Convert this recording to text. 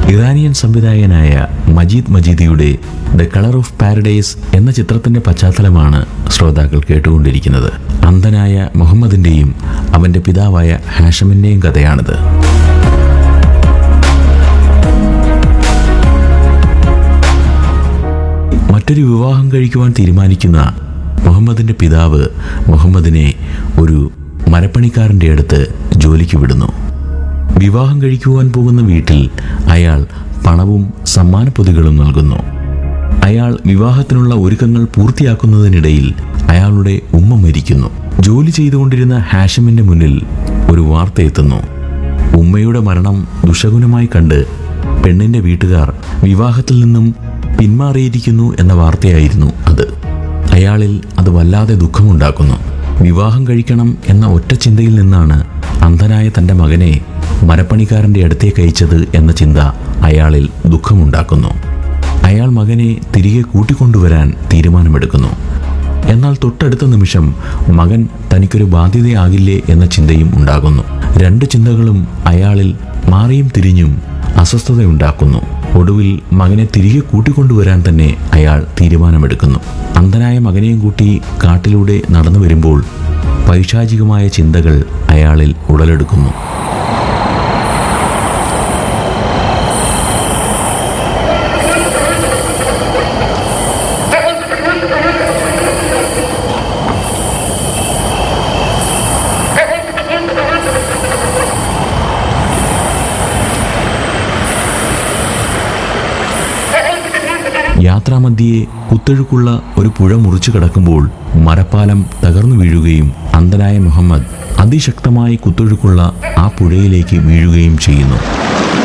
Iranian സംവിധായകനായ Majid മജീദിയുടെ The Colour of Paradise എന്ന ചിത്രത്തിന്റെ പശ്ചാത്തലമാണ് ശ്രോതാക്കൾ കേട്ടുകൊണ്ടിരിക്കുന്നത് അന്ധനായ മുഹമ്മദിന്റെയും അവന്റെ പിതാവായ ഹാഷമിന്റെയും കഥയാണിത് മറ്റൊരു വിവാഹം കഴിക്കുവാൻ തീരുമാനിക്കുന്ന മുഹമ്മദിന്റെ പിതാവ് മുഹമ്മദിനെ ഒരു മരപ്പണിക്കാരൻ്റെ അടുത്ത് ജോലിക്ക് വിടുന്നു വിവാഹം കഴിക്കുവാൻ പോകുന്ന വീട്ടിൽ അയാൾ പണവും സമ്മാനപ്പൊതികളും നൽകുന്നു അയാൾ വിവാഹത്തിനുള്ള ഒരുക്കങ്ങൾ പൂർത്തിയാക്കുന്നതിനിടയിൽ അയാളുടെ ഉമ്മ മരിക്കുന്നു ജോലി ചെയ്തുകൊണ്ടിരുന്ന ഹാഷിമിന്റെ മുന്നിൽ ഒരു വാർത്ത എത്തുന്നു ഉമ്മയുടെ മരണം ദുഷഗുണമായി കണ്ട് പെണ്ണിന്റെ വീട്ടുകാർ വിവാഹത്തിൽ നിന്നും പിന്മാറിയിരിക്കുന്നു എന്ന വാർത്തയായിരുന്നു അത് അയാളിൽ അത് വല്ലാതെ ദുഃഖമുണ്ടാക്കുന്നു വിവാഹം കഴിക്കണം എന്ന ഒറ്റ ചിന്തയിൽ നിന്നാണ് അന്ധനായ തൻ്റെ മകനെ മരപ്പണിക്കാരൻ്റെ അടുത്തേക്ക് അയച്ചത് എന്ന ചിന്ത അയാളിൽ ദുഃഖമുണ്ടാക്കുന്നു അയാൾ മകനെ തിരികെ കൂട്ടിക്കൊണ്ടുവരാൻ തീരുമാനമെടുക്കുന്നു എന്നാൽ തൊട്ടടുത്ത നിമിഷം മകൻ തനിക്കൊരു ബാധ്യതയാകില്ലേ എന്ന ചിന്തയും ഉണ്ടാകുന്നു രണ്ട് ചിന്തകളും അയാളിൽ മാറിയും തിരിഞ്ഞും അസ്വസ്ഥതയുണ്ടാക്കുന്നു ഒടുവിൽ മകനെ തിരികെ കൂട്ടിക്കൊണ്ടുവരാൻ തന്നെ അയാൾ തീരുമാനമെടുക്കുന്നു അന്ധനായ മകനെയും കൂട്ടി കാട്ടിലൂടെ നടന്നു വരുമ്പോൾ പൈശാചികമായ ചിന്തകൾ അയാളിൽ ഉടലെടുക്കുന്നു യാത്രാമധ്യേ കുത്തൊഴുക്കുള്ള ഒരു പുഴ മുറിച്ചു കടക്കുമ്പോൾ മരപ്പാലം തകർന്നു വീഴുകയും അന്ധനായ മുഹമ്മദ് അതിശക്തമായി കുത്തൊഴുക്കുള്ള ആ പുഴയിലേക്ക് വീഴുകയും ചെയ്യുന്നു